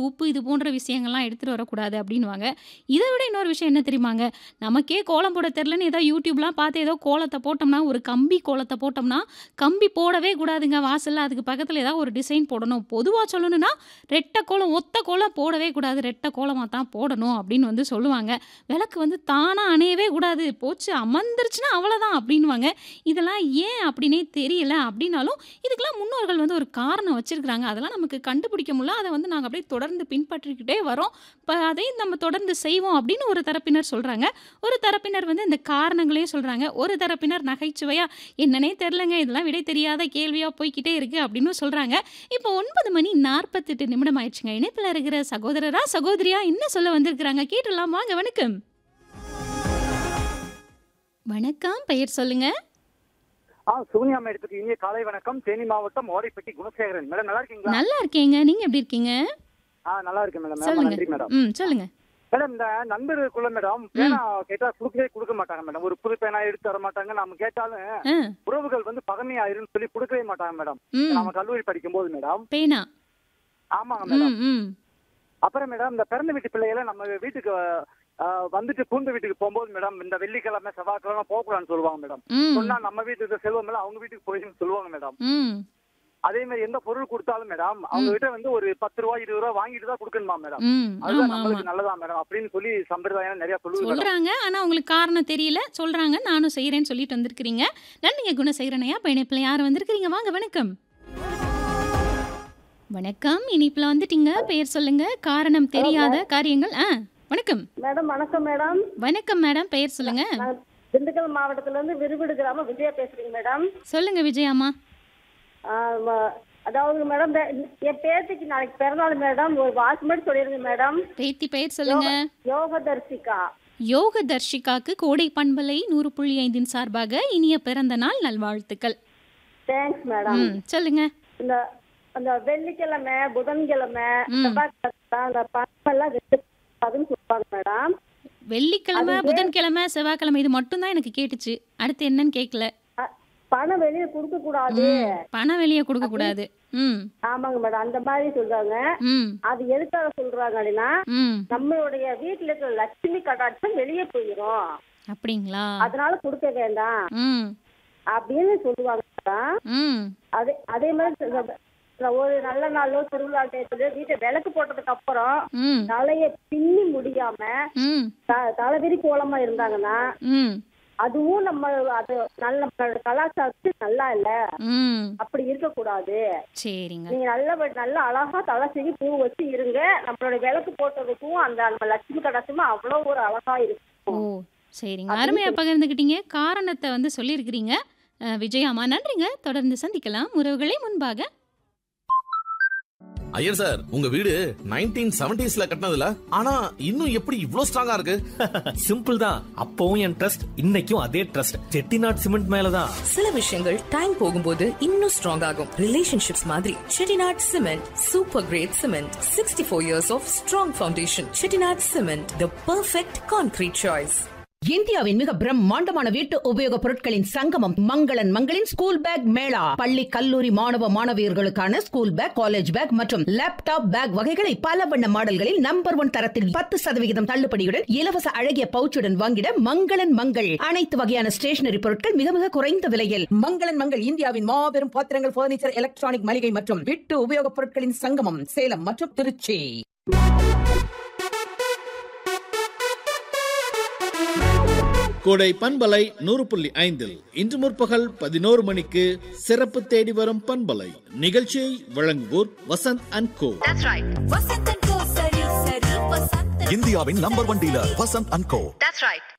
உப்பு இது போன்ற விஷயங்கள்லாம் எடுத்துட்டு வரக்கூடாது அப்படின்னுவாங்க. இத விட இன்னொரு விஷயம் என்ன தெரியுமாங்க? நமக்கே கோலம் போட தெரியலன்னு ஏதோ யூடியூப்லாம் பார்த்து ஏதோ கோலத்த போட்டோம்னா, ஒரு கம்பி கோலத்த போட்டோம்னா, கம்பி போடவே கூடாதுங்க வாசல்ல. அதுக்கு பக்கத்துல ஏதாவது ஒரு டிசைன் போடணும். பொதுவா சொல்லணும்னா, ரெட்டை கோலம், ஒத்த கோலம் போடவே கூடாது. ரெட்டை கோலமா தான் போடணும் அப்படின்னு வந்து சொல்லுவாங்க. விளக்கு வந்து தானா அணையவே கூடாது. போச்சு அமர்ந்துருச்சுன்னா அவ்வளோதான் அப்படின்னுவாங்க. இதெல்லாம் ஏன் அப்படின்னே தெரியல அப்படின்னாலும், இதுக்கெல்லாம் முன்னோர்கள் வந்து ஒரு காரணம் வச்சிருக்கிறாங்க. அதெல்லாம் நமக்கு கண்டுபிடிக்க முடியல. அத வந்து நாங்க அப்படியே தொடர்ந்து பின்பற்றிக்கிட்டே வரோம். இப்ப அதையும் நம்ம தொடர்ந்து செய்வோம் அப்படின்னு ஒரு தரப்பினர் சொல்றாங்க. ஒரு தரப்பினர் வந்து இந்த காரணங்களையும் சொல்றாங்க. ஒரு தரப்பினர் நகைச்சுவையா, என்னன்னே தெரியலங்க. இதெல்லாம் விடை தெரியாத கேள்வியா போய்க்கிட்டே இருக்கு அப்படின்னு சொல்றாங்க. இப்போ 9 மணி 48 நிமிடம் ஆயிடுச்சுங்க. இணைப்பில இருக்கிற சகோதரரா, சகோதரியா என்ன சொல்ல வந்திருக்கிறாங்க? கேட்டுடலாம் வாங்க. வணக்கம். வணக்கம். பெயர் சொல்லுங்க. ஆ சுகன்யா மேடத்துக்கு இனிய காலை வணக்கம். தேனி மாவட்டம் ஓடைப்பட்டி குணசேகரன். மேடம் நல்லா இருக்கீங்களா? நல்லா இருக்கேங்க. நீங்க எப்படி இருக்கீங்க? ஆ நல்லா இருக்கேன் மேடம். ரொம்ப சொல்லுங்க. நன்றி மேடம். ம். சொல்லுங்க. மேடம் இந்த நண்பர்களுக்குள்ள மேடம் பேனா கேட்டா குடுக்கவே குடுக்க மாட்டாங்க மேடம். ஒரு புது பேனா எடுத்து தர மாட்டாங்க. நம்ம கேட்டாலும் ஆ. உறவுகள் வந்து பகமையாயிருன்னு சொல்லி குடுக்கவே மாட்டாங்க மேடம். ம். நம்ம கல்லூரி படிக்கும்போது மேடம். பேனா. ஆமாங்க மேடம். ம். ம். அப்புறம் மேடம் இந்த பிறந்த வீட்டு பிள்ளைகளை நம்ம வீட்டுக்கு ஆ, வந்துட்டு பூண்டு வீட்டுக்கு போகும்போது மேடம் இந்த வெள்ளிக்கிழமை செவ்வாய்க்கிழமை போகக்கூடாதுன்னு சொல்லுவாங்க மேடம். ம். சொன்னா நம்ம வீட்டுக்கு செல்வம் எல்லாம் அவங்க வீட்டுக்கு போயின்னு சொல்லுவாங்க மேடம். ம். அதே மாதிரி எந்த பொருள் கொடுத்தாலும் மேடம் அவங்க கிட்ட வந்து ஒரு பத்து ரூபாய் இருபது ரூபாய் வாங்கிட்டு தான் கொடுக்கணுமா மேடம். ம். அதுதான் ஆமா, ஆமா. நம்மளுக்கு நல்லதா மேடம் அப்படின்னு சொல்லி சம்பிரதாயம் நிறைய சொல்லுது மேடம். சொல்றாங்க. ஆனா உங்களுக்கு காரணம் தெரியல. சொல்றாங்க. நானும் செய்றேன்னு சொல்லிட்டு வந்திருக்கிறீங்க. நன்றிங்க குணசேகரனையா. இப்ப இணைப்பில யார் வந்திருக்கிறீங்க? வாங்க. வணக்கம். வணக்கம். இணைப்பில வந்துட்டீங்க. பெயர் சொல்லுங்க. காரணம் தெரியாத காரியங்கள். ஆ. வணக்கம். மேடம் வணக்கம் மேடம் வணக்கம் மேடம். பெயர் சொல்லுங்க. நான் திண்டுக்கல் மாவட்டத்துல இருந்து விருவிடு கிராமம் விஜயா பேசுறீங்க மேடம் சொல்லுங்க விஜயாம்மா. ஆ, ம- அதாவது மேடம் இந்த- என் பேத்திக்கு நாளைக்கு பிறந்தநாள் மேடம் ஒரு வாக்கு மட்டும் சொல்லிருங்க மேடம் பேத்தி பெயர் சொல்லுங்க. யோக தர்சிகா யோக தர்ஷிகாக்கு கோடை பண்பலை 100.5 சார்பாக இனிய பிறந்த நாள் நல்வாழ்த்துக்கள். தேங்க்ஸ் மேடம் ம். சொல்லுங்க. இந்த அந்த வெள்ளிக்கிழமை புதன்கிழமை ம். செவ்வாய்க்கிழமை அந்த பணமெல்லாம் அதுன்னு சொல்லுவாங்க மேடம் வெள்ளிக்கிழமை, அது புதன்கிழமை, செவ்வாய்க்கிழமை இது மட்டும் தான் எனக்கு கேட்டுச்சு. அடுத்து என்னன்னு கேட்கல. அ, பணம் வெளியே கொடுக்க கூடாது ம். பணம் வெளிய கொடுக்க கூடாது. ம். ஆமாங்க மேடம் அந்த மாதிரி சொல்றாங்க ம். அது எதுக்காக சொல்றாங்க அப்படின்னா ம். நம்மளுடைய வீட்டுல இருக்கிற லட்சுமி கடாட்சம் வெளியே போயிடும் அப்படிங்களா? அதனால கொடுக்க வேண்டாம் ம். அப்படின்னு சொல்லுவாங்க மேடம். ம். அதே அதே மாதிரி சொல்ற- ஒரு நல்ல நாளோ திருவிழா டயத்துல வீட்டை விளக்கு போட்டதுக்கு அப்புறம் ம். தலைய பின்னி முடியாம ம். த- தலைவிரி கோலமா இருந்தாங்கன்னா ம். அதுவும் நம்ம அது நல்ல நம்மளோட கலாச்சாரத்துக்கு நல்லா இல்ல ம். அப்படி இருக்கக்கூடாது சரிங்க. நீங்க நல்ல நல்ல அழகா தலை செய்ய பூ வச்சு இருங்க நம்மளோட விளக்கு போட்டதுக்கும் அந்த நம்ம லட்சுமி கடாட்சமும் அவ்வளவு ஒரு அழகா ஓ! இருக்கும் சரிங்க. அப்படின்னு அருமையா சொல்லி- பகிர்ந்துக்கிட்டீங்க. காரணத்த வந்து சொல்லியிருக்கிறீங்க. அ விஜயாம்மா நன்றிங்க. தொடர்ந்து சந்திக்கலாம். உறவுகளே முன்பாக. ஐயர் சார் உங்க வீடு நைன்டீன் செவன்டிஸ்ல கட்டினதுல ஆனா இன்னும் எப்படி இவ்ளோ ஸ்ட்ராங்கா இருக்கு சிம்பிள் தான் அப்பவும் என் ட்ரஸ்ட் இன்னைக்கும் அதே ட்ரஸ்ட் செட்டிநாட் சிமெண்ட் மேலதான் சில விஷயங்கள் டைம் போகும்போது இன்னும் ஸ்ட்ராங் ஆகும் ரிலேஷன்ஷிப்ஸ் மாதிரி Chettinad cement super great cement sixty four years of strong foundation Chettinad cement the perfect concrete choice இந்தியாவின் மிக பிரம்மாண்டமான வீட்டு உபயோகப் பொருட்களின் சங்கமம் மங்களன் மங்களின் ஸ்கூல் பேக் மேளா பள்ளி கல்லூரி மாணவ மாணவியர்களுக்கான ஸ்கூல் பேக் காலேஜ் பேக் மற்றும் லேப்டாப் பேக் வகைகளை பல வண்ண மாடல்களில் நம்பர் ஒன் தரத்தில் பத்து சதவிகிதம் தள்ளுபடியுடன் இலவச அழகிய பவுச்சுடன் வாங்கிட மங்களன் மங்கள் அனைத்து வகையான ஸ்டேஷனரி பொருட்கள் மிக மிக குறைந்த விலையில் மங்களன் மங்கள் இந்தியாவின் மாபெரும் பாத்திரங்கள் பர்னிச்சர் எலக்ட்ரானிக் மளிகை மற்றும் வீட்டு உபயோகப் பொருட்களின் சங்கமம் சேலம் மற்றும் திருச்சி கோடை பண்பலை நூறு புள்ளி ஐந்தில் இன்று முற்பகல் பதினோரு மணிக்கு சிறப்பு தேடி வரும் பண்பலை நிகழ்ச்சியை வழங்குவோர் வசந்த் அண்ட் கோ இந்தியாவின் number one dealer Vasanth and go